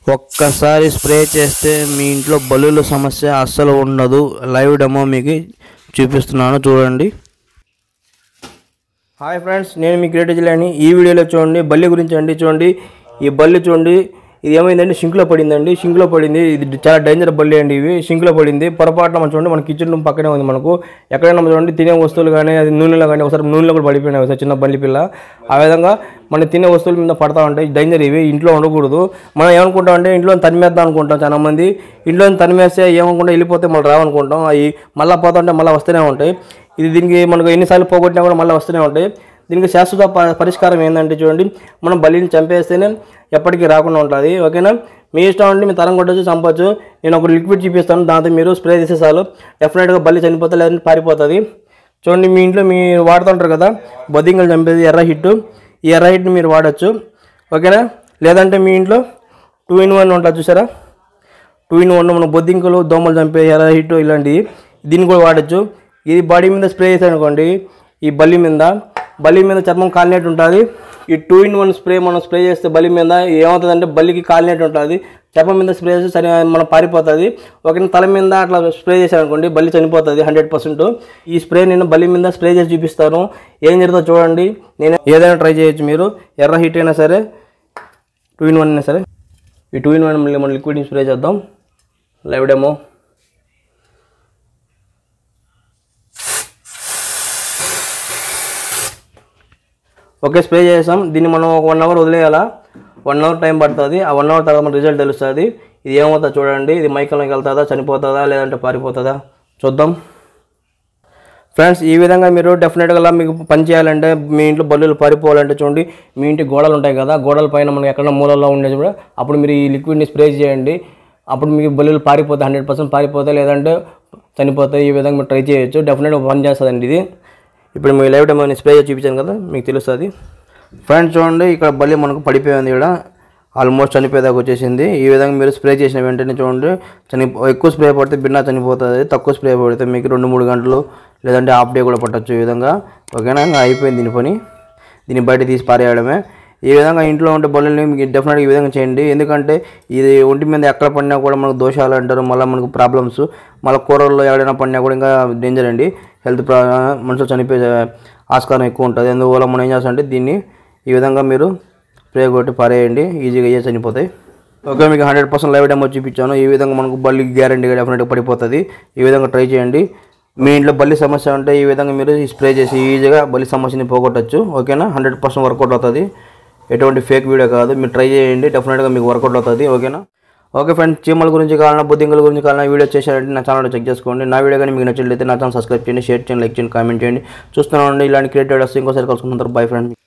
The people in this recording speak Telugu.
ఒక్కసారి స్ప్రే చేస్తే మీ ఇంట్లో బల్లుల సమస్య అస్సలు ఉండదు లైవ్ డెమో మీకు చూపిస్తున్నాను చూడండి హాయ్ ఫ్రెండ్స్ నేను మీ క్రియేటివ్ జిల్లాని ఈ వీడియోలో చూడండి బల్లి గురించి అండి చూడండి ఈ బల్లి చూడండి ఇది ఏమైందంటే షింక్లో పడిందండి షింక్లో పడింది ఇది చాలా డేంజర్ బల్లి అండి ఇవి షింక్లో పడింది పొరపాటున మనం చూడండి మన కిచెన్ రూమ్ పక్కనే ఉంది మనకు ఎక్కడైనా మనం చూడండి తినే వస్తువులు కానీ అది నూనెలో కానీ ఒకసారి నూనెలో కూడా పడిపోయినాయి ఒకసారి చిన్న బల్లి పిల్ల ఆ విధంగా మన తినే వస్తువుల మీద పడతా ఉంటాయి డేంజర్ ఇవి ఇంట్లో ఉండకూడదు మనం ఏమనుకుంటాం అంటే ఇంట్లో తనిమేద్దాం అనుకుంటాం చాలా మంది ఇంట్లో తనిమేస్తే ఏమనుకుంటా వెళ్ళిపోతే మళ్ళీ రావనుకుంటాం అవి మళ్ళీ పోతా ఉంటే మళ్ళీ వస్తూనే ఉంటాయి ఇది దీనికి మనకు ఎన్నిసార్లు పోగొట్టినా కూడా మళ్ళీ వస్తూనే ఉంటాయి దీనికి శాశ్వత ప- పరిష్కారం ఏంటంటే చూడండి మనం బలిని చంపేస్తేనే ఎప్పటికీ రాకుండా ఉంటుంది ఓకేనా మీ ఇష్టం అండి మీ తరం కొట్టచ్చు చంపొచ్చు నేను ఒక లిక్విడ్ చూపిస్తాను దాంతో మీరు స్ప్రే చేసే చాలు డెఫినెట్గా బల్లి చనిపోతే లేదంటే పారిపోతుంది చూడండి మీ ఇంట్లో మీరు వాడుతుంటారు కదా బొద్దింకలు చంపేది ఎర్ర హిట్ ఈ ఎర్ర హిట్ని మీరు వాడచ్చు ఓకేనా లేదంటే మీ ఇంట్లో టూ ఇన్ వన్ ఉంటుంది చూసారా టూ ఇన్ వన్ మన బొద్దింకలు దోమలు చంపే ఎర్ర హిట్ ఇలాంటివి దీన్ని కూడా వాడచ్చు ఇది బాడీ మీద స్ప్రే చేసానుకోండి ఈ బల్లి మీద బల్లి మీద చర్మం కాలినట్టు ఉంటుంది ఈ టూ ఇన్ వన్ స్ప్రే మనం స్ప్రే చేస్తే బల్లి మీద ఏమవుతుందంటే బల్లికి కాలినట్టు ఉంటుంది చర్మం మీద స్ప్రే చేస్తే సరి మనం పారిపోతుంది ఒక తల మీద అట్లా స్ప్రే చేశారనుకోండి బల్లి చనిపోతుంది హండ్రెడ్ పర్సెంట్ ఈ స్ప్రే నేను బల్లి మీద స్ప్రే చేసి చూపిస్తాను ఏం జరుగుతుందో చూడండి నేను ఏదైనా ట్రై చేయొచ్చు మీరు ఎర్ర హీట్ అయినా సరే టూ ఇన్ వన్ అయినా సరే ఈ టూ ఇన్ వన్ మళ్ళీ మనం లిక్విడ్ స్ప్రే చేద్దాం లైవ్ డెమో ఓకే స్ప్రే చేసాం దీన్ని మనం ఒక వన్ అవర్ వదిలేయాలా వన్ అవర్ టైం పడుతుంది ఆ వన్ అవర్ తర్వాత మన రిజల్ట్ తెలుస్తుంది ఇది ఏమవుతుందో చూడండి ఇది మైకల్లోకి వెళ్తుందా చనిపోతుందా లేదంటే పారిపోతుందా చూద్దాం ఫ్రెండ్స్ ఈ విధంగా మీరు డెఫినెట్గా మీకు పని చేయాలంటే మీ ఇంట్లో బల్లులు పారిపోవాలంటే చూడండి మీ ఇంటి గోడలు ఉంటాయి కదా గోడల పైన మనకి ఎక్కడ మూలలో ఉండేది కూడా అప్పుడు మీరు ఈ లిక్విడ్ని స్ప్రే చేయండి అప్పుడు మీకు బల్లులు పారిపోతాయి హండ్రెడ్ పర్సెంట్ పారిపోతాయి లేదంటే చనిపోతాయి ఈ విధంగా మీరు ట్రై చేయొచ్చు డెఫినెట్గా పని చేస్తుందండి ఇది ఇప్పుడు మీ లైవ్ టైం స్ప్రే చేసి చూపించాను కదా మీకు తెలుస్తుంది ఫ్రెండ్స్ చూడండి ఇక్కడ బల్లి మనకు పడిపోయింది ఇక్కడ ఆల్మోస్ట్ చనిపోయేదాకా వచ్చేసింది ఈ విధంగా మీరు స్ప్రే చేసిన వెంటనే చూడండి చని ఎక్కువ స్ప్రే పడితే బిన్నా చనిపోతుంది తక్కువ స్ప్రే పడితే మీకు రెండు మూడు గంటలు లేదంటే హాఫ్ డే కూడా పట్టొచ్చు ఈ విధంగా ఓకేనా ఇంకా అయిపోయింది దీని పని దీన్ని బయట తీసి పారేయడమే ఈ విధంగా ఇంట్లో ఉండే బల్లుల్ని మీకు డెఫినెట్గా ఈ విధంగా చేయండి ఎందుకంటే ఇది ఒంటి మీద ఎక్కడ పడినా కూడా మనకు దోషాలు అంటారు మళ్ళీ మనకు ప్రాబ్లమ్స్ మళ్ళీ కూరల్లో ఎక్కడైనా పడినా కూడా ఇంకా డేంజర్ అండి హెల్త్ ప్రా మనుషులు చనిపోయే ఆస్కారం ఎక్కువ ఉంటుంది అందువల్ల మనం ఏం చేస్తామంటే దీన్ని ఈ విధంగా మీరు స్ప్రే కొట్టి పారేయండి ఈజీగా అయ్యే చనిపోతాయి ఓకే మీకు హండ్రెడ్ పర్సెంట్ లైవ్ డెమో చూపించాను ఈ విధంగా మనకు బల్లి గ్యారంటీగా డెఫినెట్గా పడిపోతుంది ఈ విధంగా ట్రై చేయండి మీ ఇంట్లో బల్లి సమస్య ఉంటే ఈ విధంగా మీరు ఈ స్ప్రే చేసి ఈజీగా బల్లి సమస్యని పోగొట్టచ్చు ఓకేనా హండ్రెడ్ పర్సెంట్ వర్కౌట్ అవుతుంది ఎటువంటి ఫేక్ వీడియో కాదు మీరు ట్రై చేయండి డెఫినెట్గా మీకు వర్కౌట్ అవుతుంది ఓకేనా ఓకే ఫ్రెండ్స్ చీమల గురించి కావాలన్నా బుద్ధింకల గురించి కావాలన్నా వీడియో చేశారంటే నా ఛానల్ చెక్ చేసుకోండి నా వీడియో కానీ మీకు నచ్చినట్లయితే నా ఛానల్ సబ్స్క్రైబ్ చేయండి షేర్ చేయండి లైక్ చేయండి కామెంట్ చేయండి చూస్తున్నాను ఇలాంటి క్రియేటివ్ వస్తే ఇంకోసారి కలుసుకుంటారు బై ఫ్రెండ్